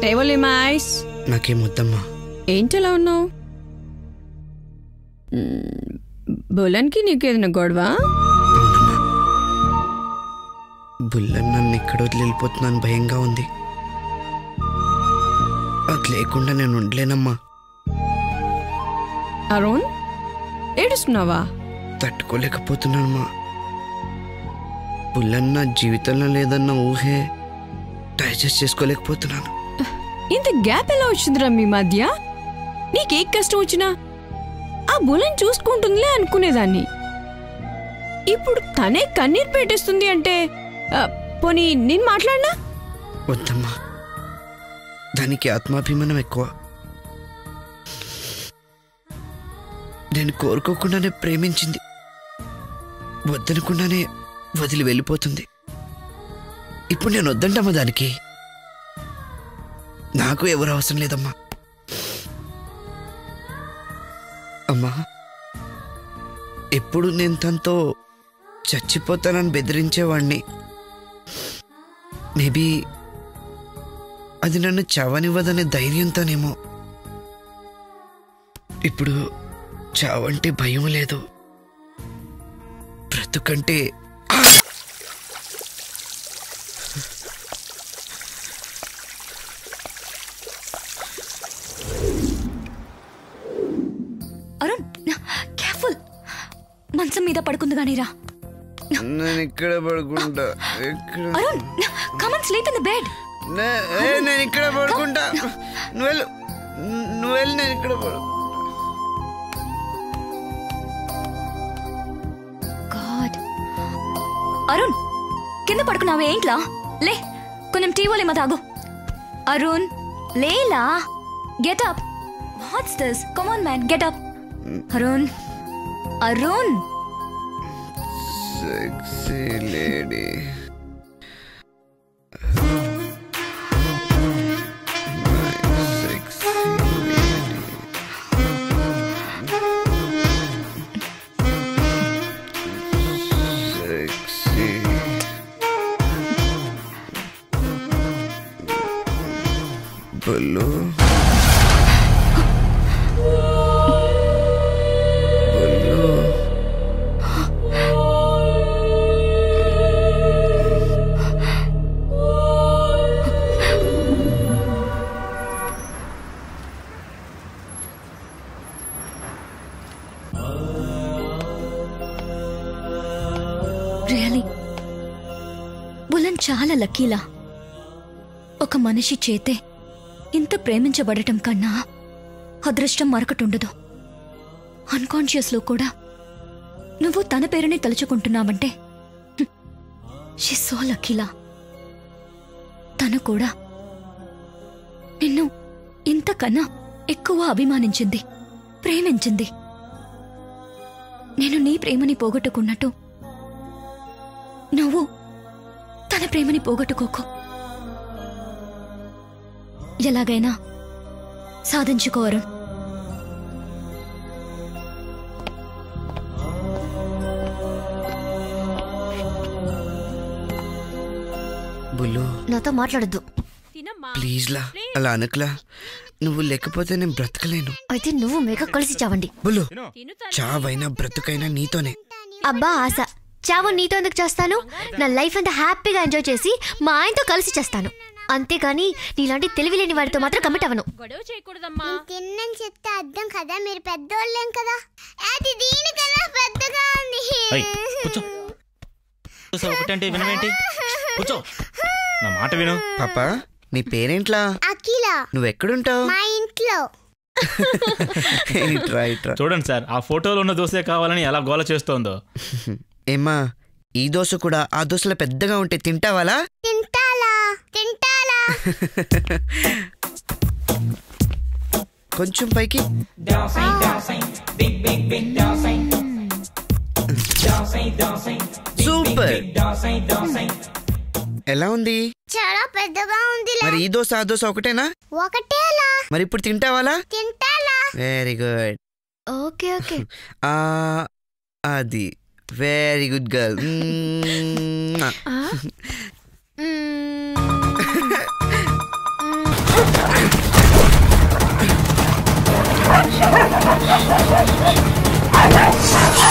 టేవలి mice నాకేం వద్దమ్మా ఏంటలా ఉన్నావు బులన్కి నీకేదైనా గొడవ అవునమ్మా బుల్లన్ నన్ను ఇక్కడ వదిలి వెళ్ళిపోతున్నాను భయంగా ఉంది అది లేకుండా నేను ఉండలేనమ్మా అరుణ్ ఏడుస్తున్నావా తట్టుకోలేకపోతున్నానమ్మా బుల్లన్ నా జీవితంలో లేదన్న ఊహే డైజెస్ట్ చేసుకోలేకపోతున్నాను ఇంత గ్యాప్ ఎలా వచ్చిందిరా మీ మధ్య నీకే కష్టం వచ్చినా ఆ బులన్ చూసుకుంటుందిలే అనుకునేదాన్ని ఇప్పుడు తనే కన్నీరు పెట్టేస్తుంది అంటే ఆ, పోనీ నేను మాట్లాడినా వద్దమ్మా దానికి ఆత్మాభిమానం ఎక్కువ నేను కోరుకోకుండానే ప్రేమించింది వద్దనకుండానే వదిలి వెళ్ళిపోతుంది ఇప్పుడు నేను వద్దంటమ్మా దానికి నాకు ఎవరు అవసరం లేదమ్మా అమ్మా ఎప్పుడు నేను తనతో చచ్చిపోతానని బెదిరించేవాణ్ణి మేబీ అది నన్ను చావనివ్వదనే ధైర్యంతోనేమో ఇప్పుడు చావంటే భయం లేదు బ్రతుకంటే ఆ! అరుణ్ కేర్ఫుల్ మంచం మీద పడుకుంది కానీ రా నేను ఇక్కడ పడుకుంటా ఇక్కడ Arun come on sleep in the bed నే- ఏ, నేను ఇక్కడ పడుకుంటా నువ్వు వెళ్ళు నువ్వు వెళ్ళి నేను ఇక్కడ పడు గాడ్ అరుణ్ కింద పడుకున్నావే ఏంట్లా లే కొంచెం టీ వాళ్ళేమో తాగు అరుణ్ లేలా get up what's this come on man get up Arun Arun sexy lady sexy lady sexy బల్లు బల్లు రియలీ బులన్ చాలా లక్కీలా ఒక మనిషి చేతే ఇంత ప్రేమించబడటం కన్నా అదృష్టం మరొకటి ఉండదు అన్కాన్షియస్ లో కూడా నువ్వు తన పేరుని తలుచుకుంటున్నావంటే షీ సో లక్కీలా తను కూడా నిన్ను ఇంతకన్నా ఎక్కువ అభిమానించింది ప్రేమించింది నేను నీ ప్రేమని పోగొట్టుకున్నట్టు నువ్వు తన ప్రేమని పోగొట్టుకోకు ఎలాగైనా సాధించుకోరు బుల్లు నాతో మాట్లాడద్దు ప్లీజ్ లా అలా అనకలా నువ్వు లేకపోతే నేను బ్రతకలేను అయితే నువ్వు మేఘ కలిసి చావండి బుల్లు చావైనా బ్రతుకైనా నీతోనే అబ్బా ఆశ చావు నీతో ఎందుకు చేస్తాను నా లైఫ్ అంతా హ్యాపీగా ఎంజాయ్ చేసి మా ఆయనతో కలిసి చేస్తాను అంతేగాని నీలాంటి తెలివి లేని వాడితో మాత్రం కమిట్ అవ్వను గొడవ చేయకూడదమ్మా తిన్నని చెప్తే అర్థం కదా మీరు పెద్దోళ్ళేం కదా అది దీనికన్నా పెద్దగా ఉంది అయ్ కూర్చో కూర్చో ఒకటంటే వినవేంటి కూర్చో నా మాట విను పాపా నీ పేరేంట్లా అఖిల నువ్వెక్కడుంటావు మా ఇంట్లో ఇట్రా ఇట్రా చూడండి సార్ ఆ ఫోటోలో ఉన్న దోసే కావాలని ఎలా గోల చేస్తోందో ఏమ్మా ఈ దోశ కూడా ఆ దోశలో పెద్దగా ఉంటే తింటావాలా తింటాలా తింటాలా కొంచెం పైకి సూపర్ ఎలా ఉంది చాలా పెద్దగా ఉంది మరి ఈ దోశ ఆ దోశ ఒకటేనా ఒకటేలా మరి ఇప్పుడు తింటావాలా తింటాలా వెరీ గుడ్ ఓకే ఓకే ఆ అది వెరీ గుడ్ గర్ల్ మ్మ్. ఆ